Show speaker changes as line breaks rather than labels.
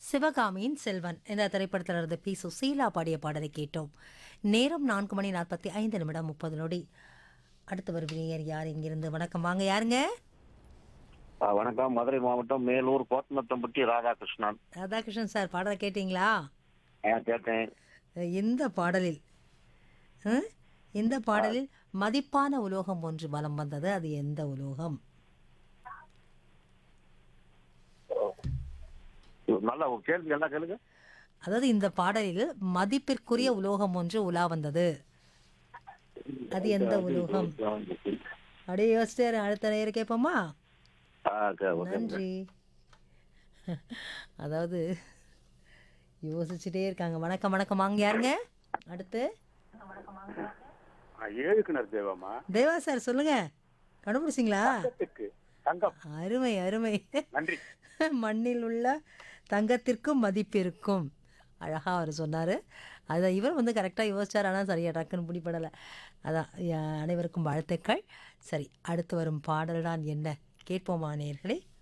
சிவகாமியின் செல்வன் இந்த திரைப்படத்திலிருந்து பி சுசீலா பாடிய பாடலை கேட்டோம் நேரம் நான்கு மணி நாற்பத்தி ஐந்து நிமிடம் முப்பது நொடி அடுத்து வருவினியர் யார் இங்கிருந்து வணக்கம் வாங்க யாருங்க
ஆ, வணக்கம் மதுரை மாவட்டம் மேலூர் கோத்தமத்தம்பட்டி ராதாகிருஷ்ணன்
ராதாகிருஷ்ணன் சார் பாடலை கேட்டீங்களா
ஆ, கேட்டேன்
இந்த பாடலில் அஹ், இந்த பாடலில் மதிப்பான உலோகம் ஒன்று வலம் வந்தது அது எந்த உலோகம்
நல்ல ஒரு கேள்வி என்ன கேளுங்க
அதாவது இந்த பாடலில் மதிப்பிற்குரிய உலோகம் ஒன்று உலா வந்தது அது எந்த உலோகம் அப்படியே யோசிச்சு அடுத்த நேரம் கேட்போமா
ஆ, கே- ஓகே.
நன்றி அதாவது யோசிச்சுட்டே இருக்காங்க வணக்கம் வணக்கம் வாங்க யாருங்க அடுத்து
ஏழுக்கிணர் தேவமா
தேவா சார் சொல்லுங்க கண்டுபிடிச்சிங்களா
தங்கத்துக்கு தங்கம்
அருமை அருமை
நன்றி
மண்ணில் உள்ள தங்கத்திற்கும் மதிப்பு இருக்கும் அழகாக அவர் சொன்னார் அதை இவர் வந்து கரெக்டாக யோசிச்சார் ஆனால் சரியா டக்குன்னு பிடிபடலை அதான் யா- அனைவருக்கும் வாழ்த்துக்கள் சரி அடுத்து வரும் பாடல் தான் என்ன கேட்போமா நேர்களே